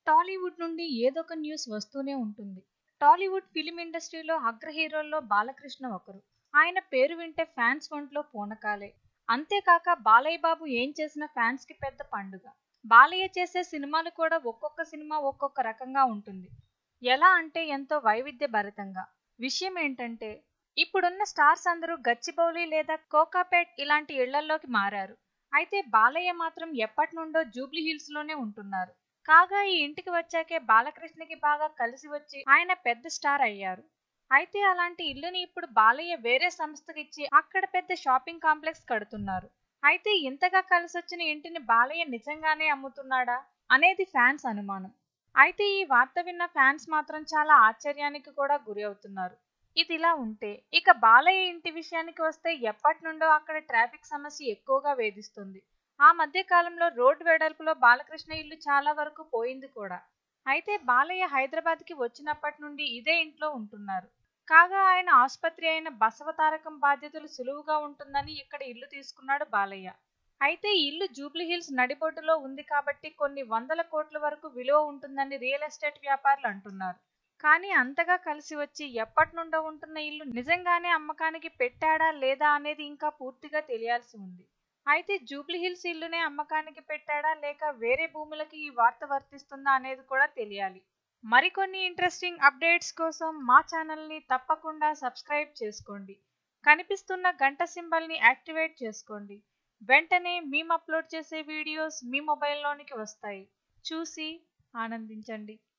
టాలీవుడ్ నుండి ఏదొక న్యూస్ వస్తూనే ఉంటుంది టాలీవుడ్ ఫిలిం ఇండస్ట్రీలో అగ్ర హీరోల్లో బాలకృష్ణ ఒకరు ఆయన పేరు వింటే ఫ్యాన్స్ ఒంట్లో పూనకాలే అంతేకాక బాలయ్య బాబు ఏం చేసిన ఫ్యాన్స్ కి పెద్ద పండుగ బాలయ్య చేసే సినిమాలు కూడా ఒక్కొక్క సినిమా ఒక్కొక్క రకంగా ఉంటుంది ఎలా అంటే ఎంతో వైవిధ్య భరితంగా విషయం ఏంటంటే ఇప్పుడున్న స్టార్స్ అందరూ గచ్చిబౌలి లేదా కోకాపేట్ ఇలాంటి ఇళ్లల్లోకి మారారు అయితే బాలయ్య మాత్రం ఎప్పటి నుండో జూబ్లీ హిల్స్ లోనే ఉంటున్నారు కాగా ఈ ఇంటికి వచ్చాకే బాలకృష్ణకి బాగా కలిసి వచ్చి ఆయన పెద్ద స్టార్ అయ్యారు అయితే అలాంటి ఇల్లుని ఇప్పుడు బాలయ్య వేరే సంస్థకి ఇచ్చి అక్కడ పెద్ద షాపింగ్ కాంప్లెక్స్ కడుతున్నారు అయితే ఇంతగా కలిసి వచ్చిన ఇంటిని బాలయ్య నిజంగానే అమ్ముతున్నాడా అనేది ఫ్యాన్స్ అనుమానం అయితే ఈ వార్త విన్న ఫ్యాన్స్ మాత్రం చాలా ఆశ్చర్యానికి కూడా గురి అవుతున్నారు ఇది ఇలా ఉంటే ఇక బాలయ్య ఇంటి విషయానికి వస్తే ఎప్పటి నుండో అక్కడ ట్రాఫిక్ సమస్య ఎక్కువగా వేధిస్తుంది ఆ మధ్య కాలంలో రోడ్డు వెడల్పులో బాలకృష్ణ ఇల్లు చాలా వరకు పోయింది కూడా అయితే బాలయ్య హైదరాబాద్కి వచ్చినప్పటి నుండి ఇదే ఇంట్లో ఉంటున్నారు కాగా ఆయన ఆసుపత్రి అయిన బసవతారకం బాధ్యతలు సులువుగా ఉంటుందని ఇక్కడ ఇల్లు తీసుకున్నాడు బాలయ్య అయితే ఈ ఇల్లు జూబ్లీ హిల్స్ నడిబొడ్డులో ఉంది కాబట్టి కొన్ని వందల కోట్ల వరకు విలువ ఉంటుందని రియల్ ఎస్టేట్ వ్యాపారులు అంటున్నారు కానీ అంతగా కలిసి వచ్చి ఎప్పటి నుండో ఉంటున్న ఇల్లు నిజంగానే అమ్మకానికి పెట్టాడా లేదా అనేది ఇంకా పూర్తిగా తెలియాల్సి ఉంది అయితే జూబ్లీ హిల్స్ ఇల్లునే అమ్మకానికి పెట్టాడా లేక వేరే భూములకి ఈ వార్త వర్తిస్తుందా అనేది కూడా తెలియాలి మరికొన్ని ఇంట్రెస్టింగ్ అప్డేట్స్ కోసం మా ఛానల్ని తప్పకుండా సబ్స్క్రైబ్ చేసుకోండి కనిపిస్తున్న గంట సింబల్ని యాక్టివేట్ చేసుకోండి వెంటనే మేము అప్లోడ్ చేసే వీడియోస్ మీ మొబైల్లోనికి వస్తాయి చూసి ఆనందించండి